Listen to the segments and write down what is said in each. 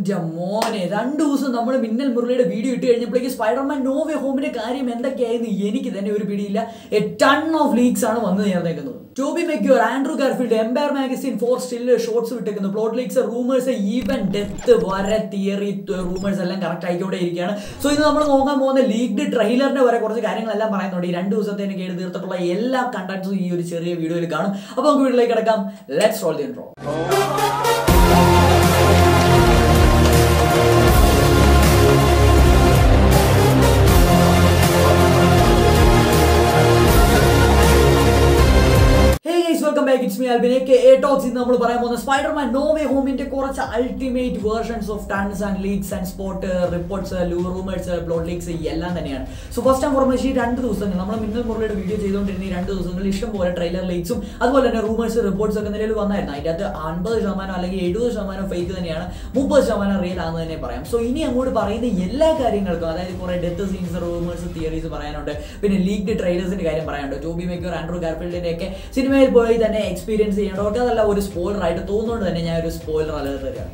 എന്റെ മോനെ രണ്ടു ദിവസം നമ്മൾ മിന്നൽ മുരളിയുടെ വീഡിയോ ഇട്ട് കഴിഞ്ഞപ്പോഴേക്ക് സ്പൈഡർമാൻ നോവേ ഹോമിന്റെ കാര്യം എന്തൊക്കെയായിരുന്നു എനിക്ക് തന്നെ ഒരു പിടിയില്ല എ ടൺ ഓഫ് ലീക്സ് ആണ് വന്നു ചേർന്നേക്കുന്നത് Tobey Maguire Andrew Garfield Empire magazine for still shorts വിട്ടേക്കുന്നു plot leaks rumours even death വരെ തിയറി റൂമേഴ്സ് എല്ലാം കറക്റ്റ് ആയിക്കോടെ ഇരിക്കുകയാണ് സോ ഇത് നമ്മൾ നോക്കാൻ പോകുന്ന ലീഗ്ഡ് ട്രെയിലറിന്റെ വരെ കുറച്ച് കാര്യങ്ങളെല്ലാം പറയുന്നുണ്ട് ഈ രണ്ട് ദിവസത്തേക്ക് കേട് തീർത്തിട്ടുള്ള എല്ലാ കണ്ടന്റ്സും ഈ ഒരു ചെറിയ വീഡിയോയിൽ കാണും അപ്പോൾ നമുക്ക് വീട്ടിലേക്ക് കിടക്കാം let's roll the intro Hey guys, welcome back. It's me Alvin aka A Talks. ഇന്ന് നമ്മൾ പറയാൻ പോകുന്ന സ്പൈഡർമാൻ നോവേ ഹോമിന്റെ കുറച്ച് ultimate versions of tons and leaks and spot reports rumours plot leaks എല്ലാം തന്നെയാണ് സോ ഫസ്റ്റ് ആൻഡ് ഫോർമേഷൻ ഈ രണ്ട് ദിവസങ്ങൾ നമ്മൾ മിന്നൽ മുരളിയുടെ വീഡിയോ ചെയ്തുകൊണ്ടിരുന്ന ഈ രണ്ട് ദിവസങ്ങളിൽ ഇഷ്ടംപോലെ ട്രെയിലർ ലീക്സും അതുപോലെ തന്നെ റൂമേഴ്സ് റിപ്പോർട്ട്സ് ഒക്കെ നിലവിൽ വന്നായിരുന്നു അതിൻ്റെ അകത്ത് അൻപത് ശതമാനം അല്ലെങ്കിൽ എഴുപത് ശതമാനം ഫേക്ക് തന്നെയാണ് മുപ്പത് ശതമാനം റിയൽ ആണെന്ന് തന്നെ പറയാം സോ ഇനി അങ്ങോട്ട് പറയുന്ന എല്ലാ കാര്യങ്ങൾക്കും അതായത് കുറെ ഡെത്ത് സീൻസ് റൂമേഴ്സ് തിയറീസ് പറയാനുണ്ട് പിന്നെ ലീഗ്ഡ് ട്രെയിലേഴ്സിന്റെ കാര്യം പറയാനുണ്ട് ടോബി മേക്കർ ആൻഡ്രൂ ഗാർഫീൽഡിന്റെ ഒക്കെ സിനിമയിൽ പോയി തന്നെ എക്സ്പീരിയൻസ് ചെയ്യേണ്ട ഒക്കെ അതല്ല ഒരു സ്പോയിലർ ആയിട്ട് തോന്നുന്നുകൊണ്ട് തന്നെ ഞാൻ ഒരു സ്പോയിലർ അലർട്ട് തരാം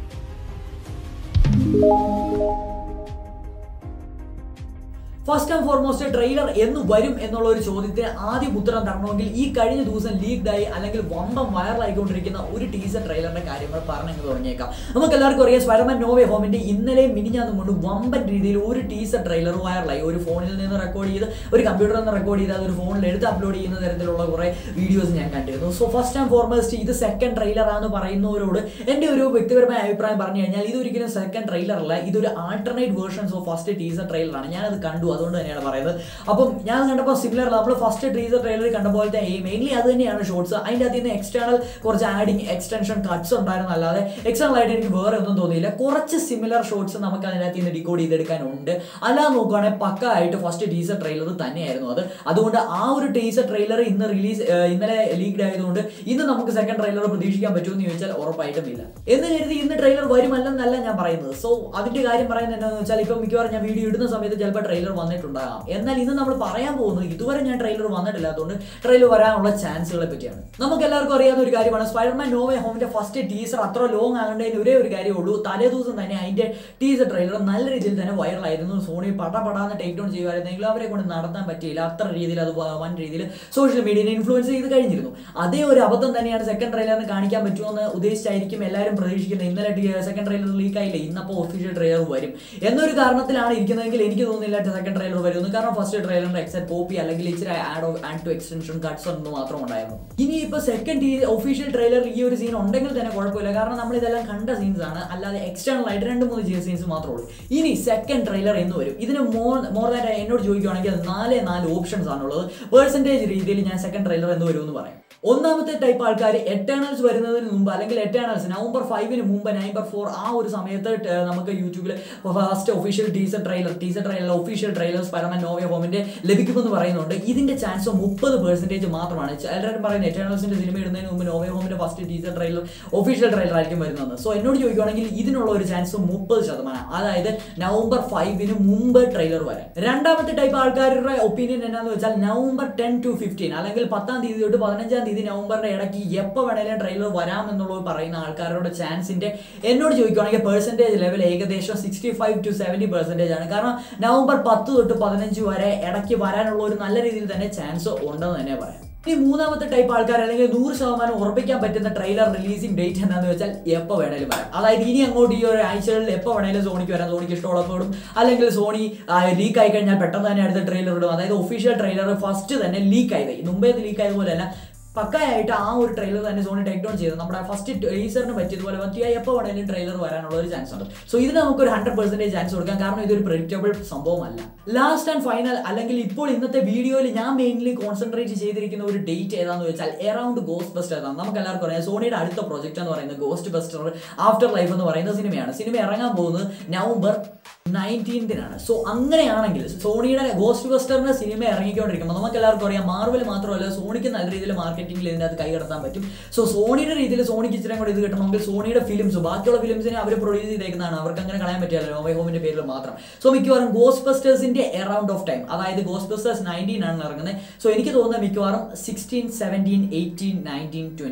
ഫസ്റ്റ് ആൻഡ് ഫോർമോസ്റ്റ് ട്രെയിലർ എന്ന് വരും എന്നുള്ള ഒരു ചോദ്യത്തിന് ആദ്യം ഉത്തരം തരണമെങ്കിൽ ഈ കഴിഞ്ഞ ദിവസം ലീക്ഡായി അല്ലെങ്കിൽ വമ്പം വൈറലായിക്കൊണ്ടിരിക്കുന്ന ഒരു ടീസർ ട്രെയിലറിന്റെ കാര്യങ്ങൾ പറഞ്ഞു തുടങ്ങിയേക്കാം നമുക്ക് എല്ലാവർക്കും അറിയാം സ്പൈഡർമാൻ നോവേ ഹോമിന്റെ ഇന്നലെ മിനിഞ്ഞാന്നും കൊണ്ട് വമ്പൻ രീതിയിൽ ഒരു ടീസർ ട്രെയിലർ വൈറലായി ഒരു ഫോണിൽ നിന്ന് റെക്കോർഡ് ചെയ്ത് ഒരു കമ്പ്യൂട്ടറിൽ നിന്ന് റെക്കോർഡ് ചെയ്ത് അതൊരു ഫോണിൽ എടുത്ത് അപ്ലോഡ് ചെയ്യുന്ന തരത്തിലുള്ള കുറെ വീഡിയോസ് ഞാൻ കണ്ടിരുന്നു സോ ഫസ്റ്റ് ആൻഡ് ഫോർമോസ്റ്റ് ഇത് സെക്കൻഡ് ട്രെയിലർ ആണെന്ന് പറയുന്നവരോട് എൻ്റെ ഒരു വ്യക്തിപരമായ അഭിപ്രായം പറഞ്ഞു കഴിഞ്ഞാൽ ഇതൊരിക്കലും സെക്കൻഡ് ട്രെയിലർ അല്ല ഇതൊരു alternate versions of first teaser ട്രെയിലറാണ് ഞാനത് കണ്ടു അതുകൊണ്ട് തന്നെയാണ് പറയുന്നത് അപ്പം ഞാൻ കണ്ടപ്പോൾ സിമിലർ നമ്മൾ ഫസ്റ്റ് ടീസർ ട്രെയിലർ കണ്ട പോലത്തെ മെയിൻലി അത് തന്നെയാണ് ഷോർട്സ് അതിൻ്റെ അകത്ത് നിന്ന് എക്സ്റ്റേണൽ കുറച്ച് ആഡിങ് എക്സ്റ്റൻഷൻ കട്ട്സ് ഉണ്ടായിരുന്നു അല്ലാതെ എക്സ്റ്റേണൽ ആയിട്ട് എനിക്ക് വേറെ ഒന്നും തോന്നിയില്ല കുറച്ച് സിമിലർ ഷോർട്സ് നമുക്ക് അതിനകത്ത് നിന്ന് ഡിക്കോഡ് ചെയ്തെടുക്കാനുണ്ട് അല്ലാതെ നോക്കുകയാണെങ്കിൽ പക്ക ആയിട്ട് ഫസ്റ്റ് ടീസർ ട്രെയിലർ തന്നെയായിരുന്നു അത് അതുകൊണ്ട് ആ ഒരു ടീസർ ട്രെയിലർ ഇന്ന് റിലീസ് ഇന്നലെ ലീക്ഡ് ആയതുകൊണ്ട് ഇന്ന് നമുക്ക് സെക്കൻഡ് ട്രെയിലർ പ്രതീക്ഷിക്കാൻ പറ്റുമെന്ന് ചോദിച്ചാൽ ഉറപ്പായിട്ടും ഇല്ല എന്ന് കരുതി ഇന്ന് ട്രെയിലർ വരുമല്ലെന്നല്ല ഞാൻ പറയുന്നത് സോ അതിന്റെ കാര്യം പറയുന്നത് എന്താണെന്ന് വെച്ചാൽ ഇപ്പം മിക്കവാറും ഞാൻ വീഡിയോ ഇടുന്ന സമയത്ത് ചിലപ്പോൾ ട്രെയിലർ വന്നിട്ടുണ്ടാകാം എന്നാൽ ഇന്ന് നമ്മൾ പറയാൻ പോകുന്നത് ഇതുവരെ ഞാൻ ട്രെയിലർ വന്നിട്ടില്ലാത്തതുകൊണ്ട് ട്രെയിലർ വരാനുള്ള ചാൻസുകളെ പറ്റിയാണ് നമുക്ക് എല്ലാവർക്കും അറിയാവുന്ന ഒരു കാര്യമാണ് സ്പൈഡർമാൻ നോവേ ഹോമിന്റെ ഫസ്റ്റ് ടീസർ അത്ര ലോങ് ആകേണ്ടതിന് ഒരേ ഒരു കാര്യമേ ഉള്ളൂ തലേ ദിവസം തന്നെ അതിന്റെ ടീസർ ട്രെയിലർ നല്ല രീതിയിൽ തന്നെ വൈറലായിരുന്നു സോണി പട പടാന്ന് ടേക്ക് ഡൗൺ ചെയ്യുമായിരുന്നെങ്കിലും അവരെ കൊണ്ട് നടത്താൻ പറ്റിയില്ല അത്ര രീതിയിൽ അത് വൻ രീതിയിൽ സോഷ്യൽ മീഡിയനെ ഇൻഫ്ലുവൻസ് ചെയ്ത് കഴിഞ്ഞിരുന്നു അതേ ഒരു അബദ്ധം തന്നെയാണ് സെക്കൻഡ് ട്രെയിലറിന് കാണിക്കാൻ പറ്റുമെന്ന് ഉദ്ദേശിച്ചായിരിക്കും എല്ലാവരും പ്രതീക്ഷിക്കുന്നത് ഇന്നലെ സെക്കൻഡ് ട്രെയിലർ ലീക്ക് ആയില്ലേ ഇന്നപ്പോൾ ഒഫീഷ്യൽ ട്രെയിലർ വരും എന്നൊരു കാരണത്തിലാണ് ഇരിക്കുന്നതെങ്കിൽ എനിക്ക് തോന്നുന്നില്ല സെക്കൻഡ് ട്രെയിലർ വരുമെന്ന് കാരണം ഫസ്റ്റ് ട്രെയിലറിന്റെ എക്സെറ്റ് കോപ്പി അല്ലെങ്കിൽ ഇച്ചിരി add off add to extension cuts ഒന്നും മാത്രം ഉണ്ടായിരുന്നു ഇനി ഇപ്പോൾ സെക്കൻഡ് ഒഫീഷ്യൽ ട്രെയിലർ ഈ ഒരു സീൻ ഉണ്ടെങ്കിൽ തന്നെ കുഴപ്പമില്ല കാരണം നമ്മൾ ഇതെല്ലാം കണ്ട സീൻസ് ആണ് അല്ലാതെ എക്സ്റ്റേണൽ ആയിട്ട് രണ്ട് മൂന്ന് സീൻസ് മാത്രമേ ഉള്ളൂ ഇനി സെക്കൻഡ് ട്രെയിലർ എന്ന് വരും ഇതിന് മോർ മോർ ദാൻ എന്നോട് ചോദിക്കുകയാണെങ്കിൽ നാല് നാല് ഓപ്ഷൻസ് ആണുള്ളത് പേഴ്സൻറ്റേജ് രീതിയിൽ ഞാൻ സെക്കൻഡ് ട്രെയിലർ എന്ന് വരും എന്ന് പറയാം ഒന്നാമത്തെ ടൈപ്പ് ആൾക്കാർ എറ്റേണൽസ് വരുന്നതിന് മുമ്പ് അല്ലെങ്കിൽ എറ്റേണൽസ് നവംബർ ഫൈവിന് മുമ്പ് നവംബർ ഫോർ ആ ഒരു സമയത്ത് ട് നമുക്ക് യൂട്യൂബിൽ first official teaser trailer teaser trailer official trailer Spiderman No Way ഹോമിന്റെ ലഭിക്കുമെന്ന് പറയുന്നുണ്ട് ഇതിന്റെ ചാൻസ് മുപ്പത് പെർസെന്റേജ് മാത്രമാണ് എല്ലാവരും പറയുന്നത് എറ്റേണൽസിന്റെ സിനിമ ഇടുന്നതിന് മുമ്പ് നോവേ ഹോമിന്റെ first teaser trailer official trailer ആയിരിക്കും വരുന്നത് സോ എന്നോട് ചോദിക്കുകയാണെങ്കിൽ ഇതിനുള്ള ഒരു ചാൻസ് മുപ്പത് ശതമാനം അതായത് നവംബർ ഫൈവിന് മുമ്പ് ട്രെയിലർ വരാൻ രണ്ടാമത്തെ ടൈപ്പ് ആൾക്കാരുടെ ഒപ്പീനിയൻ എന്നാന്ന് വെച്ചാൽ നവംബർ ടെൻ ടു ഫിഫ്റ്റീൻ അല്ലെങ്കിൽ പത്താം തീയതി തൊട്ട് പതിനഞ്ചാം തീയതി നവംബറിന്റെ ഇടയ്ക്ക് എപ്പോൾ വേണേലും ട്രെയിലർ വരാം എന്നുള്ളത് പറയുന്ന ആൾക്കാരുടെ ചാൻസിന്റെ എന്നോട് ചോദിക്കുകയാണെങ്കിൽ പെർസെന്റേജ് ലെവൽ ഏകദേശം sixty five to seventy percentage ആണ് കാരണം നവംബർ പത്ത് തൊട്ട് പതിനഞ്ച് വരെ ഇടയ്ക്ക് വരാനുള്ള ഒരു നല്ല രീതിയിൽ തന്നെ ചാൻസ് ഉണ്ടെന്ന് തന്നെ പറയാം ഇനി മൂന്നാമത്തെ ടൈപ്പ് ആൾക്കാർ അല്ലെങ്കിൽ നൂറ് ശതമാനം ഉറപ്പിക്കാൻ പറ്റുന്ന ട്രെയിലർ റിലീസിംഗ് ഡേറ്റ് എന്താണെന്ന് വെച്ചാൽ എപ്പോൾ വേണേലും വരാം അതായത് ഇനി അങ്ങോട്ട് ഈ ഒരു ആഴ്ചകളിൽ എപ്പോൾ വേണേലും സോണിക്ക് വരാം സോണിക്ക് ഇഷ്ടമുള്ളപ്പോഴും അല്ലെങ്കിൽ സോണി ലീക്ക് ആയി കഴിഞ്ഞാൽ പെട്ടെന്ന് തന്നെ അടുത്ത ട്രെയിലർ ഇടും അതായത് ഒഫീഷ്യൽ ട്രെയിലർ ഫസ്റ്റ് തന്നെ ലീക്ക് ആയത് മുമ്പേ ലീക്ക് ആയതുപോലെ അല്ല പക്കായായിട്ട് ആ ഒരു ട്രെയിലർ തന്നെ സോണി ടേക്ക് ഡൗൺ ചെയ്ത് നമ്മുടെ ഫസ്റ്റ് ടീസറിന് പറ്റിയതുപോലെ പറ്റിയ എപ്പോൾ വേണമെങ്കിലും ട്രെയിലർ വരാനുള്ള ഒരു ചാൻസ് ഉണ്ട് സോ ഇതിന് നമുക്ക് ഒരു ഹൺഡ്രഡ് പെർസെന്റേജ് ചാൻസ് കൊടുക്കാം കാരണം ഇതൊരു പ്രെഡിക്റ്റബിൾ സംഭവമല്ല ലാസ്റ്റ് ആൻഡ് ഫൈനൽ അല്ലെങ്കിൽ ഇപ്പോൾ ഇന്നത്തെ വീഡിയോയിൽ ഞാൻ മെയിൻലി കോൺസെൻട്രേറ്റ് ചെയ്തിരിക്കുന്ന ഒരു ഡേറ്റ് ഏതാന്ന് വെച്ചാൽ എറൗണ്ട് ഗോസ്റ്റ് ബസ്റ്റർ ഏതാണ് നമുക്ക് എല്ലാവർക്കും അറിയാം സോണിയുടെ അടുത്ത പ്രോജക്റ്റ് എന്ന് പറയുന്നത് ഗോസ്റ്റ് ബസ്റ്റർ ആഫ്റ്റർ ലൈഫ് എന്ന് പറയുന്ന സിനിമയാണ് സിനിമ ഇറങ്ങാൻ പോകുന്നത് നവംബർ നയൻറ്റീൻത്തിനാണ് സോ അങ്ങനെയാണെങ്കിൽ സോണിയുടെ ഗോസ്റ്റ് ബസ്റ്ററിന്റെ സിനിമ ഇറങ്ങിക്കൊണ്ടിരിക്കുമ്പോൾ നമുക്ക് എല്ലാവർക്കും അറിയാം മാർവൽ മാത്രമല്ല സോണിക്ക് നല്ല രീതിയിൽ മാർക്കറ്റിംഗിൽ ഇതിൻ്റെ അത് കൈകടത്താൻ പറ്റും സോ സോണിയുടെ രീതിയിൽ സോണിക്ക് ഇച്ചിരി കൂടെ ഇത് കിട്ടണമെങ്കിൽ സോണിയുടെ ഫിലിംസ് ബാക്കിയുള്ള ഫിലിംസിനെ അവർ പ്രൊഡ്യൂസ് ചെയ്തേക്കുന്നതാണ് അവർക്ക് അങ്ങനെ കളയാൻ പറ്റില്ല നോവേ ഹോമിന്റെ പേരിൽ മാത്രം സോ മിക്കവാറും ഗോസ്റ്റ് ബസ്റ്റേഴ്സിന്റെ എറൗണ്ട് ഓഫ് ടൈം അതായത് ഗോസ്റ്റ് ബസ്റ്റേഴ്സ് നയൻറ്റീൻ ആണ് ഇറങ്ങുന്നത് സോ എനിക്ക് തോന്നുന്നത് മിക്കവാറും sixteen seventeen eighteen nineteen twenty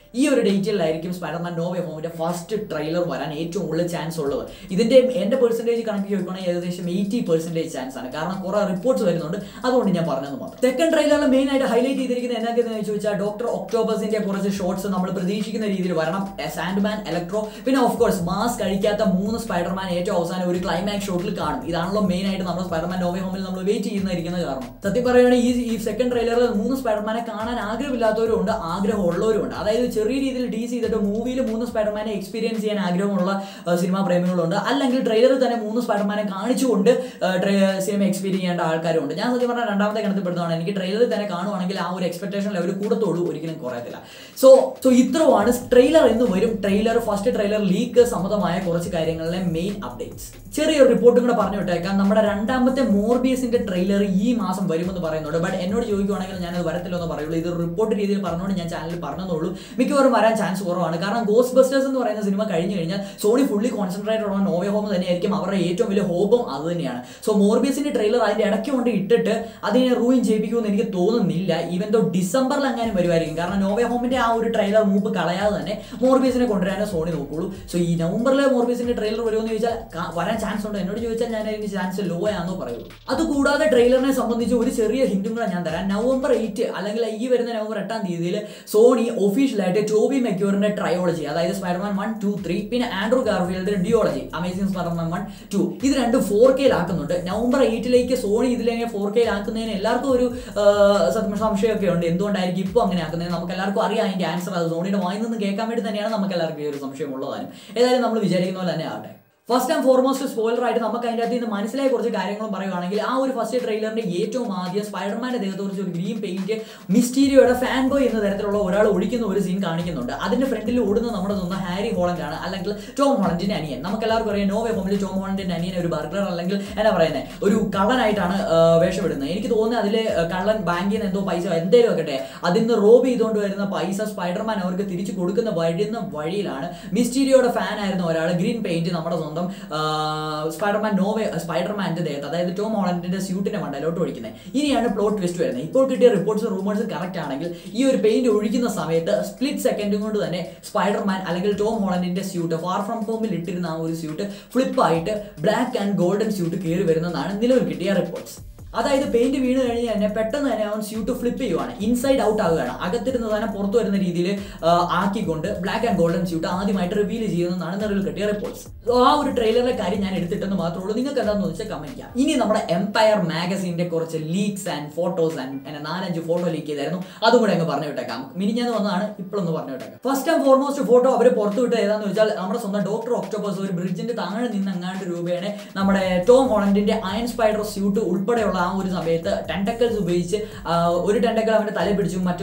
ഈ ഒരു ഡേറ്റിലായിരിക്കും സ്പൈഡർമാൻ നോ വേ ഹോമിന്റെ ഫസ്റ്റ് ട്രെയിലർ വരാൻ ഏറ്റവും കൂടുതൽ ചാൻസ് ഉള്ളത് ഇതിന്റെ എന്റെ പെർസെന്റേജ് കണക്ക് ചോദിക്കുകയാണെങ്കിൽ ഏകദേശം എയ്റ്റി പെർസെന്റേജ് ചാൻസ് ആണ് കാരണം കുറെ റിപ്പോർട്ട്സ് വരുന്നുണ്ട് അതുകൊണ്ട് ഞാൻ പറഞ്ഞത് മാത്രം സെക്കൻഡ് ട്രെയിലറിൽ മെയിൻ ആയിട്ട് ഹൈലൈറ്റ് ചെയ്തിരിക്കുന്ന എന്നൊക്കെയെന്ന് ചോദിച്ചാൽ ഡോക്ടർ ഒക്ടോബസിന്റെ കുറച്ച് ഷോർട്സ് നമ്മൾ പ്രതീക്ഷിക്കുന്ന രീതിയിൽ വരണം സാൻഡ്മാൻ ഇലക്ട്രോ പിന്നെ ഓഫ് കോഴ്സ് മാസ് കഴിക്കാത്ത മൂന്ന് സ്പൈഡർമാൻ ഏറ്റവും അവസാനം ഒരു ക്ലൈമാക്സ് ഷോട്ടിൽ കാണും ഇതാണല്ലോ മെയിൻ ആയിട്ട് നമ്മൾ സ്പൈഡർമാൻ നോവേ ഹോമിൽ നമ്മൾ വെയിറ്റ് ചെയ്യുന്നതായിരിക്കുന്ന കാരണം സത്യം പറയുകയാണെങ്കിൽ ഈ ഈ സെക്കൻഡ് ട്രെയിലറിൽ മൂന്ന് സ്പൈഡർമാനെ കാണാൻ ആഗ്രഹമില്ലാത്തവരും ഉണ്ട് ആഗ്രഹമുള്ളവരും ഉണ്ട് അതായത് ചെറിയ രീതിയിൽ ഡീസ് ചെയ്തിട്ട് മൂവിയിൽ മൂന്ന് സ്പൈഡർമാനെ എക്സ്പീരിയൻസ് ചെയ്യാൻ ആഗ്രഹമുള്ള ആ, സിനിമാ പ്രേമികളുണ്ട് അല്ലെങ്കിൽ ട്രെയിലറിൽ തന്നെ മൂന്ന് സ്പൈഡർമാനെ കാണിച്ചുകൊണ്ട് ആ, ട്രെ- സിനിമ എക്സ്പീരിയൻസ് ചെയ്യേണ്ട ആൾക്കാരുണ്ട് ഞാൻ സത്യം പറഞ്ഞാൽ രണ്ടാമത്തെ ഗണത്തിൽപ്പെടുന്നതാണ് എനിക്ക് ട്രെയിലറിൽ തന്നെ കാണുവാണെങ്കിൽ ആ ഒരു എക്സ്പെക്ടേഷൻ ലെവൽ കൂടത്തോളൂ ഒരിക്കലും കുറയത്തില്ല സോ സോ ഇത്രയുമാണ് ട്രെയിലർ എന്ന് വരും ട്രെയിലർ ഫസ്റ്റ് ട്രെയിലർ ലീക്ക് സമ്മതമായ കുറച്ച് കാര്യങ്ങളിലെ മെയിൻ അപ്ഡേറ്റ്സ് ചെറിയൊരു റിപ്പോർട്ടും കൂടെ പറഞ്ഞു വിട്ടേക്കാം നമ്മുടെ രണ്ടാമത്തെ മോർബിയസിന്റെ ട്രെയിലർ ഈ മാസം വരുമെന്ന് പറയുന്നുണ്ട് ബട്ട് എന്നോട് ചോദിക്കുവാണെങ്കിൽ ഞാനത് വരത്തില്ല എന്ന് പറയുള്ളൂ ഇത് റിപ്പോർട്ട് രീതിയിൽ പറഞ്ഞുകൊണ്ട് ഞാൻ ചാനലിൽ പറഞ്ഞതേ മിക്കവാറും വരാൻ ചാൻസ് കുറവാണ് കാരണം ഗോസ്റ്റ് ബസ്റ്റേഴ്സ് എന്ന് പറയുന്ന സിനിമ കഴിഞ്ഞു കഴിഞ്ഞാൽ സോണി ഫുള്ളി കോൺസെൻട്രേറ്റഡ് ഉള്ള നോവേ ഹോം തന്നെയായിരിക്കും അവരുടെ ഏറ്റവും വലിയ ഹോപ്പും അത് തന്നെയാണ് സോ മോർബിയസിന്റെ ട്രെയിലർ അതിന്റെ ഇടയ്ക്ക് കൊണ്ട് ഇട്ടിട്ട് അതിനെ റൂയിൻ ചെയ്യിപ്പിക്കുമെന്ന് എനിക്ക് തോന്നുന്നില്ല ഈവൻ ദോ ഡിസംബറിൽ എങ്ങാനും വരുമായിരിക്കും കാരണം നോവേ ഹോമിന്റെ ആ ഒരു ട്രെയിലർ മൂപ്പ് കളയാതെ തന്നെ മോർബിയസിനെ കൊണ്ടുവരാനേ സോണി നോക്കുള്ളൂ സോ ഈ നവംബറിൽ മോർബിയസിന്റെ ട്രെയിലർ വരുമെന്ന് ചോദിച്ചാൽ ക- വരാൻ ചാൻസ് ഉണ്ട് എന്നോട് ചോദിച്ചാൽ ഞാൻ അതിന് ചാൻസ് ലോ ആണെന്നോ പറയുള്ളൂ അതുകൂടാതെ ട്രെയിലറിനെ സംബന്ധിച്ച് ഒരു ചെറിയ ഹിന്റും കൂടെ ഞാൻ തരാം നവംബർ എയ്റ്റ് അല്ലെങ്കിൽ ഈ വരുന്ന നവംബർ എട്ടാം തീയതിയിൽ സോണി ഒഫീഷ്യലായിട്ട് ടോബി മെക്യൂറിന്റെ ട്രയോളജി അതായത് സ്പൈഡർമാൻ വൺ ടു ത്രീ പിന്നെ ആൻഡ്രൂ ഗാർഫീൽഡിന്റെ duology amazing Spiderman one two ഇത് രണ്ടും ഫോർ കെയിലാക്കുന്നുണ്ട് നവംബർ എയ്റ്റിലേക്ക് സോണി ഇതിലേക്ക് ഫോർ കെയിലാക്കുന്നതിന് എല്ലാവർക്കും ഒരു ആ, സത്യം സംശയമൊക്കെ ഉണ്ട് എന്തുകൊണ്ടായിരിക്കും ഇപ്പോൾ അങ്ങനെ ആക്കുന്നത് നമുക്ക് എല്ലാവർക്കും അറിയാം അതിന്റെ ആൻസർ അത് സോണിയുടെ വായിൽ നിന്ന് കേൾക്കാൻ വേണ്ടി തന്നെയാണ് നമുക്ക് എല്ലാവർക്കും ഈ ഒരു സംശയം ഉള്ളതാനും ഏതായാലും നമ്മൾ വിചാരിക്കുന്ന പോലെ തന്നെ ആവട്ടെ ഫസ്റ്റ് ആൻഡ് ഫോർമോസ്റ്റ് സ്പോയിലർ ആയിട്ട് നമുക്ക് അതിൻ്റെ അകത്ത് നിന്ന് മനസ്സിലായ കുറച്ച് കാര്യങ്ങളും പറയുകയാണെങ്കിൽ ആ ഒരു ഫസ്റ്റ് ട്രെയിലറിന്റെ ഏറ്റവും ആദ്യം സ്പൈഡർമാന്റെ ദേഹത്തെ കുറിച്ച് ഒരു ഗ്രീൻ പെയിന്റ് മിസ്റ്റീരിയോയുടെ ഫാൻ ബോയ് എന്ന തരത്തിലുള്ള ഒരാൾ ഒഴിക്കുന്ന ഒരു സീൻ കാണിക്കുന്നുണ്ട് അതിന്റെ ഫ്രണ്ടിൽ ഓടുന്ന നമ്മുടെ സ്വന്തം ഹാരി ഹോളൻഡ് ആണ് അല്ലെങ്കിൽ ടോം ഹോളൻഡിന്റെ അനിയൻ നമുക്ക് എല്ലാവർക്കും അറിയാം നോവേ ഹോമിൽ ടോം ഹോളൻഡിന്റെ അനിയൻ ഒരു ബർഗർ അല്ലെങ്കിൽ എന്നാ പറയുന്നത് ഒരു കള്ളനായിട്ടാണ് ആ, വേഷമിടുന്നത് എനിക്ക് തോന്നുന്നത് അതിൽ കള്ളൻ ബാങ്കിൽ നിന്ന് എന്തോ പൈസ എന്തേലും ആക്കട്ടെ അതിൽ നിന്ന് റോബ് ചെയ്തുകൊണ്ട് വരുന്ന പൈസ സ്പൈഡർമാൻ അവർക്ക് തിരിച്ചു കൊടുക്കുന്ന വരുന്ന വഴിയിലാണ് മിസ്റ്റീരിയോയുടെ ഫാൻ ആയിരുന്ന ഒരാൾ ഗ്രീൻ പെയിന്റ് നമ്മുടെ സ്വന്തം ആ, സ്പൈഡർമാൻ നോവേ സ്പൈഡർമാന്റെ ദേഹത്ത് അതായത് ടോം ഹോളൻഡിന്റെ സ്യൂട്ടിന്റെ മണ്ടയിലോട്ട് ഒഴിക്കുന്നത് ഇനിയാണ് പ്ലോട്ട് ട്വിസ്റ്റ് വരുന്നത് ഇപ്പോൾ കിട്ടിയ റിപ്പോർട്ട്സ് റൂമേഴ്സ് കറക്റ്റ് ആണെങ്കിൽ ഈ ഒരു പെയിന്റ് ഒഴിക്കുന്ന സമയത്ത് സ്പ്ലിറ്റ് സെക്കൻഡ് കൊണ്ട് തന്നെ സ്പൈഡർമാൻ അല്ലെങ്കിൽ ടോം ഹോളൻഡിന്റെ സ്യൂട്ട് ഫാർ ഫ്രം ഹോമിൽ ഇട്ടിരുന്ന ആ ഒരു സ്യൂട്ട് ഫ്ലിപ്പായിട്ട് ബ്ലാക്ക് ആൻഡ് ഗോൾഡൻ സ്യൂട്ട് കയറി വരുന്നതാണ് നിലവിൽ കിട്ടിയ റിപ്പോർട്ട്സ് അതായത് പെയിന്റ് വീണ് കഴിഞ്ഞ് തന്നെ പെട്ടെന്ന് തന്നെ അവൻ സ്യൂട്ട് ഫ്ലിപ്പ് ചെയ്യുവാണ് ഇൻസൈഡ് ഔട്ട് ആവുകയാണ് അകത്തിരുന്ന് തന്നെ പുറത്തു വരുന്ന രീതിയിൽ ആക്കിക്കൊണ്ട് ബ്ലാക്ക് ആൻഡ് ഗോൾഡൻ സ്യൂട്ട് ആദ്യമായിട്ട് റിവീൽ ചെയ്യുന്നതാണ് നിലവിൽ കിട്ടിയ റിപ്പോർട്ട്സ് ആ ഒരു ട്രെയിലറിലെ കാര്യം ഞാൻ എടുത്തിട്ടെന്ന് മാത്രമേ ഉള്ളൂ നിങ്ങൾക്ക് എന്താണെന്ന് വെച്ചാൽ കമന്റ് ചെയ്യാം ഇനി നമ്മുടെ എംപയർ മാഗസീന്റെ കുറച്ച് ലീക്സ് ആൻഡ് ഫോട്ടോസ് ആൻഡ് എന്നെ നാലഞ്ച് ഫോട്ടോ ലീക്ക് ചെയ്തായിരുന്നു അതും കൂടെ അങ്ങ് പറഞ്ഞു വിട്ടേക്കാം മിനിഞ്ഞാന്ന് വന്നതാണ് ഇപ്പോഴൊന്ന് പറഞ്ഞു വിട്ടേക്കാം ഫസ്റ്റ് ആൻഡ് ഫോർമോസ്റ്റ് ഫോട്ടോ അവർ പുറത്തു വിട്ടത് ഏതാന്ന് വെച്ചാൽ നമ്മുടെ സ്വന്തം ഡോക്ടർ ഒക്ടോബസ് ഒരു ബ്രിഡ്ജിന്റെ താഴെ നിന്ന് അങ്ങാണ്ട് രൂപേണ നമ്മുടെ ടോം ഹോളൻഡിന്റെ അയൺ സ്പൈഡർ സ്യൂട്ട് ഉൾപ്പെടെയുള്ള ആ ഒരു സമയത്ത് ടെൻഡക്കൽസ് ഉപയോഗിച്ച് ആ, ഒരു ടെൻഡക്കൽ അവന്റെ തലയിൽ പിടിച്ചു മറ്റു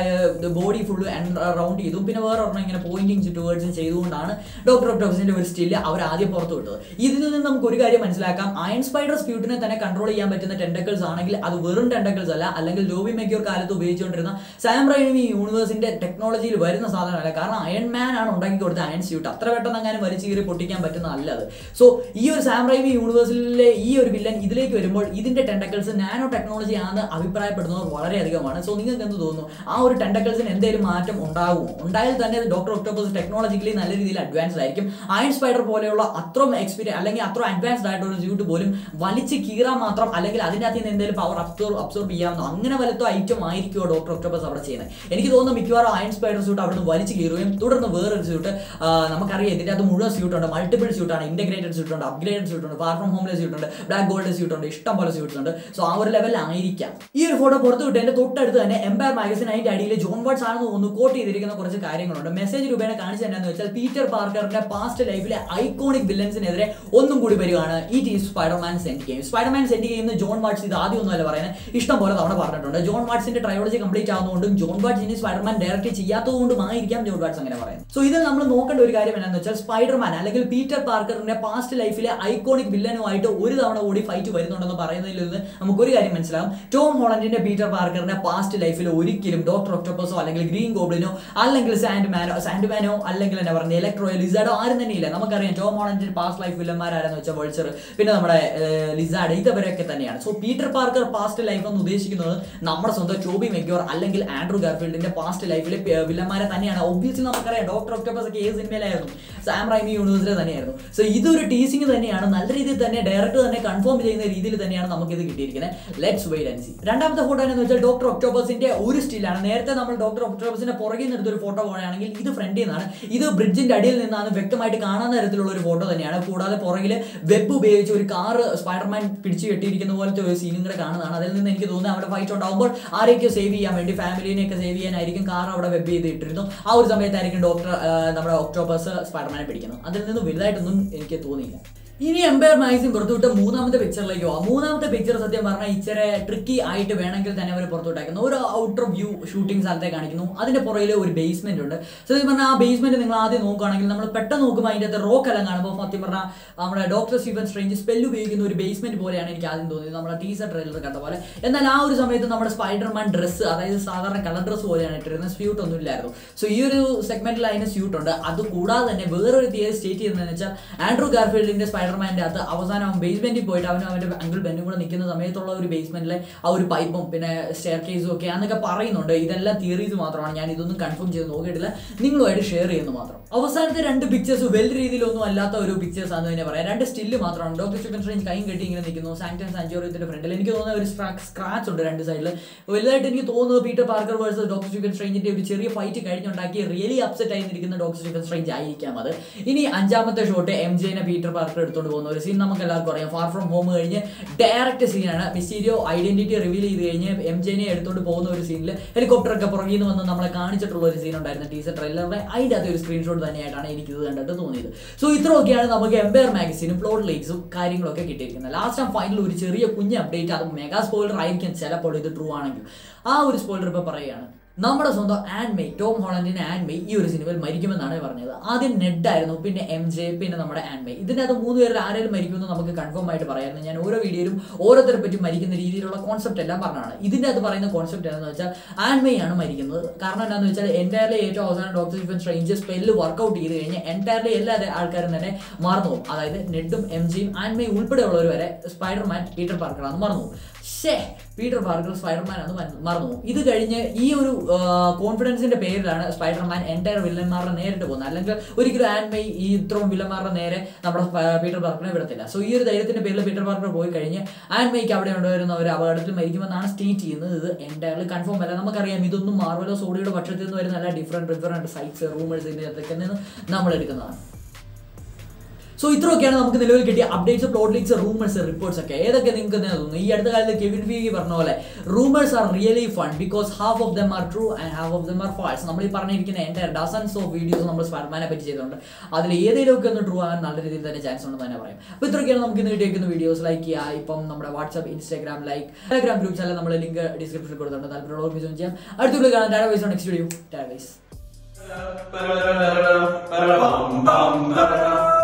ബോഡി ഫുള്ള് റൗണ്ട് ചെയ്തു പിന്നെ വേറെ ഒരെണ്ണം ഇങ്ങനെ പോയിന്റിങ് ടുവേർഡ്സും ചെയ്തുകൊണ്ടാണ് ഡോക്ടർ ഒക്ടോബസിന്റെ ഒരു സ്റ്റില് അവർ ആദ്യം പുറത്തു വിട്ടത് ഇതിൽ നിന്ന് നമുക്ക് ഒരു കാര്യം മനസ്സിലാക്കാം അയൺ സ്പൈഡർ സ്പ്യൂട്ടിനെ തന്നെ കൺട്രോൾ ചെയ്യാൻ പറ്റുന്ന ടെൻഡക്കൽസ് ആണെങ്കിൽ അത് വെറും ടെൻഡക്കൽസ് അല്ല അല്ലെങ്കിൽ ജോബി മെക്യൂർ കാലത്ത് ഉപയോഗിച്ചുകൊണ്ടിരുന്ന സാം റൈമി യൂണിവേഴ്സിന്റെ ടെക്നോളജിയിൽ വരുന്ന സാധനമല്ല കാരണം അയൺ മാൻ ആണ് ഉണ്ടാക്കി കൊടുത്ത അയൺ സ്യൂട്ട് അത്ര പെട്ടെന്ന് അങ്ങനെ വലിച്ചു കീറി പൊട്ടിക്കാൻ പറ്റുന്ന അല്ല അത് സോ ഈ ഒരു സാം റൈമി യൂണിവേഴ്സിലെ ഈ ഒരു വില്ലൻ ഇതിലേക്ക് വരുമ്പോൾ ഇതിന്റെ ടെൻഡക്കൽസ് നാനോ ടെക്നോളജി ആണെന്ന് അഭിപ്രായപ്പെടുന്നവർ വളരെയധികമാണ് സോ നിങ്ങൾക്ക് എന്ത് തോന്നുന്നു ആ ഒരു ടെൻഡക്കൽസിന് എന്തെങ്കിലും മാറ്റം ഉണ്ടാകുമോ ഉണ്ടായാൽ തന്നെ ഡോക്ടർ ഒക്ടോബസ് ടെക്നോളജിക്കലി നല്ല രീതിയിൽ അഡ്വാൻസ്ഡ് ആയിരിക്കും അയൺ സ്പൈഡർ പോലെയുള്ള അത്രയും എക്സ്പീരിയൻസ് അല്ലെങ്കിൽ അത്ര അഡ്വാൻസ്ഡ് ആയിട്ടുള്ള ഒരു സ്യൂട്ട് പോലും വലിച്ച് കീറാൻ മാത്രം അല്ലെങ്കിൽ അതിനകത്ത് നിന്ന് എന്തെങ്കിലും പവർ അബ്സോർബ് അബ്സോർബ് ചെയ്യാമെന്നോ അങ്ങനെ വലത്തോ ഐറ്റം ആയിരിക്കുമോ ഡോക്ടർ ഒക്ടോബസ് അവിടെ ചെയ്യുന്നത് എനിക്ക് തോന്നുന്നു മിക്കവാറും അയൺ സ്പൈഡർ സ്യൂട്ട് അവിടെ നിന്ന് വലിച്ച് കീറുകയും തുടർന്ന് വേറൊരു സ്യൂട്ട് നമുക്കറിയാം ഇതിൻ്റെ അത് മുഴുവൻ സ്യൂട്ട് ഉണ്ട് മൾട്ടിപ്പിൾ സ്യൂട്ട് ആണ് ഇന്റഗ്രേറ്റഡ് സ്യൂട്ട് ഉണ്ട് അപ്ഗ്രേഡഡ് സ്യൂട്ട് ഉണ്ട് ഫാർ ഫ്രം ഹോംലെ സ്യൂട്ട് ഉണ്ട് ബ്ലാക്ക് ഗോൾഡ് സ്യൂട്ട് ഉണ്ട് ഇഷ്ടം പോലെ സ്യൂട്ട്സ് ഉണ്ട് സോ ആ ഒരു ലെവലിലായിരിക്കാം ഈ ഒരു ഫോട്ടോ പുറത്തു വിട്ട് എന്റെ തൊട്ടടുത്ത് തന്നെ എംപയർ മാഗസിൻ അതിന്റെ അടിയിൽ ജോൺ വാട്സ് ആണെന്ന് തോന്നുന്നു കോട്ട് ചെയ്തിരിക്കുന്ന കുറച്ച് കാര്യങ്ങളുണ്ട് മെസ്സേജ് രൂപേണ കാണിച്ചു എന്താണെന്ന് വെച്ചാൽ പീറ്റർ പാർക്കറിന്റെ പാസ്റ്റ് ലൈഫിലെ ഐക്കോണിക് വില്ലൻസിനെതിരെ ഒന്നും കൂടി വരികയാണ് ഈ ടീ സ്പൈഡർമാൻ സെന്റ് ഗെയിം സ്പൈഡർമാൻ സെന്റ് ഗെയിം ജോൺ വാട്സ് ഇത് ആദ്യം ഒന്നുമല്ല പറയുന്നത് ഇഷ്ടം പോലെ തവണ പറഞ്ഞിട്ടുണ്ട് ജോൺ വാട്സിന്റെ ട്രയോളജി കംപ്ലീറ്റ് ആവുന്നതുകൊണ്ടും ജോൺ വാട്സ് ഇനി സ്പൈഡർമാൻ ഡയറക്റ്റ് ചെയ്യാത്തതുകൊണ്ടുമായിരിക്കാം ജോൺ വാട്സ് അങ്ങനെ പറയുന്നത് സോ ഇതിൽ നമ്മൾ നോക്കേണ്ട ഒരു കാര്യം എന്താണെന്ന് വെച്ചാൽ സ്പൈഡർമാൻ അല്ലെങ്കിൽ പീറ്റർ പാർക്കറിന്റെ പാസ്റ്റ് ലൈഫിലെ ഐക്കോണിക് വില്ലനുമായിട്ട് ഒരു തവണ കൂടി ഫൈറ്റ് വരുന്നുണ്ടെന്ന് പറയുന്നതിൽ നിന്ന് നിന്ന് നമുക്ക് ഒരു കാര്യം മനസ്സിലാവും ടോം ഹോളൻഡിന്റെ പീറ്റർ പാർക്കറിന്റെ പാസ്റ്റ് ലൈഫിൽ ഒരിക്കലും ഡോക്ടർ ഒക്ടോപ്പസോ അല്ലെങ്കിൽ ഗ്രീൻ ഗോബ്ലിനോ അല്ലെങ്കിൽ സാൻഡ് മാനോ സാൻഡ് മാനോ അല്ലെങ്കിൽ എന്താ പറയുക ഇലക്ട്രോ ലിസാഡോ ആരും തന്നെ ഇല്ല നമുക്കറിയാം ടോം ഹോളൻഡിന്റെ പാസ്റ്റ് ലൈഫ് വില്ലന്മാരാരെന്ന് വെച്ചാൽ വൾച്ചർ പിന്നെ നമ്മുടെ ലിസാഡ് ഇതവരൊക്കെ തന്നെയാണ് so Peter Parker past life എന്ന് ഉദ്ദേശിക്കുന്നത് നമ്മുടെ സ്വന്തം ടോബി മെഗ്യോർ അല്ലെങ്കിൽ ആൻഡ്രൂ ഗാർഫീൽഡിന്റെ പാസ്റ്റ് ലൈഫിലെ വില്ലന്മാരെ തന്നെയാണ് ഒബ്വിയസ്ലി നമുക്കറിയാം ഡോക്ടർ ഒക്ടോപ്പസ് ഒക്കെ ഏത് സിനിമയിലായിരുന്നു സാം റൈമി യൂണിവേഴ്സിലെ തന്നെയായിരുന്നു സോ ഇതൊരു ടീസിംഗ് തന്നെയാണ് നല്ല രീതിയിൽ തന്നെ ഡയറക്ടർ തന്നെ കൺഫേം ചെയ്യുന്ന രീതിയിൽ തന്നെയാണ് നമുക്ക് ഇത് കിട്ടിയിരിക്കുന്നത് ലെറ്റ്സ് വെയിറ്റ് ആൻഡ് സി രണ്ടാമത്തെ ഫോട്ടോ എന്ന് വെച്ചാൽ ഡോക്ടർ ഒക്ടോബസിന്റെ ഒരു സ്റ്റിലാണ് നേരത്തെ നമ്മൾ ഡോക്ടർ ഒക്ടോബസിന്റെ പുറകിൽ നിന്ന് എടുത്തൊരു ഫോട്ടോ പോവുകയാണെങ്കിൽ ഇത് ഫ്രണ്ടിൽ നിന്നാണ് ഇത് ബ്രിഡ്ജിന്റെ അടിയിൽ നിന്നാണ് വ്യക്തമായിട്ട് കാണാൻ തരത്തിലുള്ള ഒരു ഫോട്ടോ തന്നെയാണ് കൂടാതെ പുറകിൽ വെബ് ഉപയോഗിച്ച് ഒരു കാറ് സ്പൈഡർമാൻ പിടിച്ചു കെട്ടിയിരിക്കുന്ന പോലത്തെ ഒരു സീനും കൂടെ കാണുന്നതാണ് അതിൽ നിന്ന് എനിക്ക് തോന്നുന്നത് അവിടെ ഫൈറ്റ് ഉണ്ടാകുമ്പോൾ ആരെയൊക്കെ സേവ് ചെയ്യാൻ വേണ്ടി ഫാമിലിനെയൊക്കെ സേവ് ചെയ്യാനായിരിക്കും കാർ അവിടെ വെബ് ചെയ്ത് ഇട്ടിരുന്നു ആ ഒരു സമയത്തായിരിക്കും ഡോക്ടർ നമ്മുടെ ഒക്ടോബസ് സ്പൈഡർമാനെ പിടിക്കുന്നത് അതിൽ നിന്ന് വലുതായിട്ടൊന്നും എനിക്ക് തോന്നിയില്ല ഇനി എംപയർ മാഗസിൻ പുറത്തുവിട്ട മൂന്നാമത്തെ പിക്ചറിലേക്ക് പോവാം മൂന്നാമത്തെ പിക്ചർ സത്യം പറഞ്ഞാൽ ഇച്ചിരി ട്രിക്കി ആയിട്ട് വേണമെങ്കിൽ തന്നെ അവർ പുറത്തുവിട്ടേക്കുന്നു ഒരു ഔട്ടർ വ്യൂ ഷൂട്ടിംഗ് സ്ഥലത്തെ കാണിക്കുന്നു അതിന്റെ പുറകിൽ ഒരു ബേസ്മെന്റ് ഉണ്ട് സത്യം പറഞ്ഞാൽ ആ ബേസ്മെന്റ് നിങ്ങൾ ആദ്യം നോക്കുകയാണെങ്കിൽ നമ്മൾ പെട്ടെന്ന് നോക്കുമ്പോൾ അതിൻ്റെ അകത്ത് റോക്ക് എല്ലാം കാണുമ്പോൾ സത്യം പറഞ്ഞാൽ നമ്മുടെ ഡോക്ടർ സ്റ്റീഫൻ സ്ട്രേഞ്ച് സ്പെല്ല് ഉപയോഗിക്കുന്ന ഒരു ബേസ്മെന്റ് പോലെയാണ് എനിക്ക് ആദ്യം തോന്നിയത് നമ്മുടെ ടീസർ ട്രെയിലർ കണ്ട പോലെ എന്നാൽ ആ ഒരു സമയത്ത് നമ്മുടെ സ്പൈഡർമാൻ ഡ്രസ്സ് അതായത് സാധാരണ കളർ ഡ്രസ്സ് പോലെയാണ് ഇട്ടിരുന്നത് സ്യൂട്ട് ഒന്നും ഇല്ലായിരുന്നു സോ ഈ ഒരു സെഗ്മെന്റിൽ അതിന് സ്യൂട്ട് ഉണ്ട് അത് കൂടാതെ തന്നെ വേറൊരു തിയറി സ്റ്റേറ്റ് ചെയ്യുന്നതെന്ന് വെച്ചാൽ ആൻഡ്രൂ ഗാർഫീൽഡിന്റെ സ്പൈഡർമാന്റെ അകത്ത് അവസാനം അവൻ ബേസ്മെന്റിൽ പോയിട്ട് അവനും അവന്റെ അങ്കിൾ ബെന്നും കൂടെ നിൽക്കുന്ന സമയത്തുള്ള ഒരു ബേസ്മെന്റിലെ ആ ഒരു പൈപ്പും പിന്നെ സ്റ്റെയർ കേസും ഒക്കെ എന്നൊക്കെ പറയുന്നുണ്ട് ഇതെല്ലാം തിയറീസ് മാത്രമാണ് ഞാൻ ഇതൊന്നും കൺഫേം ചെയ്ത് നോക്കിയിട്ടില്ല നിങ്ങളുമായിട്ട് ഷെയർ ചെയ്യുന്നു മാത്രം അവസാനത്തെ രണ്ട് പിക്ചേഴ്സ് വെൽ രീതിയിലൊന്നും അല്ലാത്ത ഒരു പിക്ചേഴ്സ് ആണെന്ന് തന്നെ പറയാം രണ്ട് സ്റ്റില്ല് മാത്രമാണ് ഡോക്ടർ സ്റ്റീഫൻ സ്ട്രേഞ്ച് കൈയും കെട്ടി ഇങ്ങനെ നിൽക്കുന്നു സാങ്ടൻ സാഞ്ചോറിയത്തിന്റെ ഫ്രണ്ടിൽ എനിക്ക് തോന്നുന്ന ഒരു സ്ക്രാച്ച് ഉണ്ട് രണ്ട് സൈഡിൽ വലുതായിട്ട് എനിക്ക് തോന്നുന്നത് Peter Parker versus Doctor Stephen സ്ട്രേഞ്ചിന്റെ ഒരു ചെറിയ ഫൈറ്റ് കഴിഞ്ഞുണ്ടാക്കി റിയലി അപ്സെറ്റ് ആയി നിൽക്കുന്ന ഡോക്ടർ സ്റ്റീഫൻ സ്ട്രേഞ്ച് ആയിരിക്കാം അത് ഇനി അഞ്ചാമത്തെ ഷോട്ട് എം ജെനെ പീറ്റർ പാർക്കർ എടുത്തുകൊണ്ട് പോകുന്ന ഒരു സീൻ നമുക്ക് എല്ലാവർക്കും അറിയാം ഫാർ ഫ്രം ഹോം കഴിഞ്ഞ് ഡയറക്റ്റ് സീനാണ് മിസ്റ്റീരിയോ ഐഡന്റിറ്റി റിവീൽ ചെയ്ത് കഴിഞ്ഞ് എം ജെനെ എടുത്തുകൊണ്ട് പോകുന്ന ഒരു സീനിൽ ഹെലികോപ്റ്റർ ഒക്കെ പുറകിൽ നിന്ന് വന്ന് നമ്മളെ കാണിച്ചിട്ടുള്ള ഒരു സീൻ ഉണ്ടായിരുന്നു ടീസർ ട്രെയിലറിലെ അതിൻ്റെ അകത്ത് ഒരു സ്ക്രീൻഷോട്ട് തന്നെയായിട്ടാണ് എനിക്ക് ഇത് കണ്ടിട്ട് തോന്നിയത് സോ ഇത്രയൊക്കെയാണ് നമുക്ക് എംപയർ മാഗസീനും പ്ലോട്ട് ലീക്സും കാര്യങ്ങളൊക്കെ കിട്ടിയിരിക്കുന്നത് ലാസ്റ്റ് ആൻഡ് ഫൈനൽ ഒരു ചെറിയ കുഞ്ഞ് അപ്ഡേറ്റ് അത് മെഗാ സ്പോയിലർ ആയിരിക്കും ചിലപ്പോൾ ഇത് ട്രൂ ആണെങ്കിൽ ആ ഒരു സ്പോയിലർ ഇപ്പോൾ പറയുകയാണ് നമ്മുടെ സ്വന്തം ആൻമേ ടോം ഹോളൻഡിന്റെ ആൻമേ ഈ ഒരു സിനിമയിൽ മരിക്കുമെന്നാണ് പറഞ്ഞത് ആദ്യം നെഡ് ആയിരുന്നു പിന്നെ എം ജെ പിന്നെ നമ്മുടെ ആൻമേ ഇതിൻ്റെ അത് മൂന്ന് പേരിൽ ആരെങ്കിലും മരിക്കുമെന്ന് നമുക്ക് കൺഫേം ആയിട്ട് പറയാമായിരുന്നു ഞാൻ ഓരോ വീഡിയോയിലും ഓരോരുത്തരെ പറ്റി മരിക്കുന്ന രീതിയിലുള്ള കോൺസെപ്റ്റ് എല്ലാം പറഞ്ഞതാണ് ഇതിൻ്റെ അത് പറയുന്ന കോൺസെപ്റ്റ് എന്താണെന്ന് വെച്ചാൽ ആൻമേ ആണ് മരിക്കുന്നത് കാരണം എന്താണെന്ന് വെച്ചാൽ എൻറ്റയർലി ഏറ്റവും അവസാനം Doctor Stephen Strange spell workout ചെയ്ത് കഴിഞ്ഞ് എൻറ്റയർലി എല്ലാ ആൾക്കാരും തന്നെ മറന്നു പോകും അതായത് നെഡും എം ജിയും ആൻമേ ഉൾപ്പെടെയുള്ളവർ വരെ സ്പൈഡർമാൻ പീറ്റർ പാർക്കറാണെന്ന് മറന്നു പോകും ഷേ പീറ്റർ പാർക്കർ സ്പൈഡർമാൻ ആണ് മറന്നു പോകും ഇത് കഴിഞ്ഞ് ഈ ഒരു കോൺഫിഡൻസിന്റെ പേരിലാണ് സ്പൈഡർമാൻ എൻറ്റയർ വില്ലന്മാരുടെ നേരിട്ട് പോകുന്നത് അല്ലെങ്കിൽ ഒരിക്കലും ആൻമൈ ഈ ഇത്രയും വില്ലന്മാരുടെ നേരെ നമ്മുടെ പീറ്റർ പാർക്കറിനെ വിടത്തില്ല സോ ഈ ഒരു ധൈര്യത്തിന്റെ പേരിൽ പീറ്റർ പാർക്കർ പോയി കഴിഞ്ഞ് ആൻമൈക്ക് അവിടെ ഉണ്ടായിരുന്ന ഒരു അപകടത്തിൽ മരിക്കുമെന്നാണ് സ്റ്റേറ്റ് ചെയ്യുന്നത് ഇത് എൻറ്റയർലി കൺഫേം അല്ല നമുക്കറിയാം ഇതൊന്നും മാർവലോ സോഡിയുടെ പക്ഷത്തിൽ നിന്ന് വരുന്ന നല്ല ഡിഫറെന്റ് ഡിഫറെന്റ് സൈറ്റ്സ് റൂമേഴ്സ് ഇതിൻ്റെ അതൊക്കെ നിന്ന് നമ്മൾ എടുക്കുന്നതാണ് സോ ഇത്രയൊക്കെയാണ് നമുക്ക് നിലവിൽ കിട്ടിയ updates plot leaks rumours reports ഒക്കെ ഏതൊക്കെ നിങ്ങൾക്ക് തന്നെ തോന്നുന്നു ഈ അടുത്ത കാലത്ത് കെവിൻ ഫീഗി പറഞ്ഞ പോലെ rumours are really fun because half of them are true and half of them are false നമ്മൾ ഈ പറഞ്ഞിരിക്കുന്ന എൻ്റെ ഡസൻസ് ഓഫ് വീഡിയോസ് നമ്മൾ സ്പൈഡർമാനെ പറ്റി ചെയ്തിട്ടുണ്ട് അതിൽ ഏതെങ്കിലുമൊക്കെ ഒന്ന് ട്രൂ ആകാൻ നല്ല രീതിയിൽ തന്നെ ചാൻസ് ഉണ്ടെന്ന് തന്നെ പറയാം അപ്പോൾ ഇത്രയൊക്കെയാണ് നമുക്ക് ഇന്ന് കിട്ടിയിരിക്കുന്ന വീഡിയോസ് ലൈക്ക് ചെയ്യുക ഇപ്പം നമ്മുടെ WhatsApp Instagram like Telegram groups എല്ലാം നമ്മൾ ലിങ്ക് ഡിസ്ക്രിപ്ഷനിൽ കൊടുത്തിട്ടുണ്ട് താല്പര്യമുള്ളവർക്ക് ജോയിൻ ചെയ്യാം അടുത്തുള്ള കാണാൻ database next video database Ba-da-da-da-da, ba-da-da-bum, bum, ba-da-da.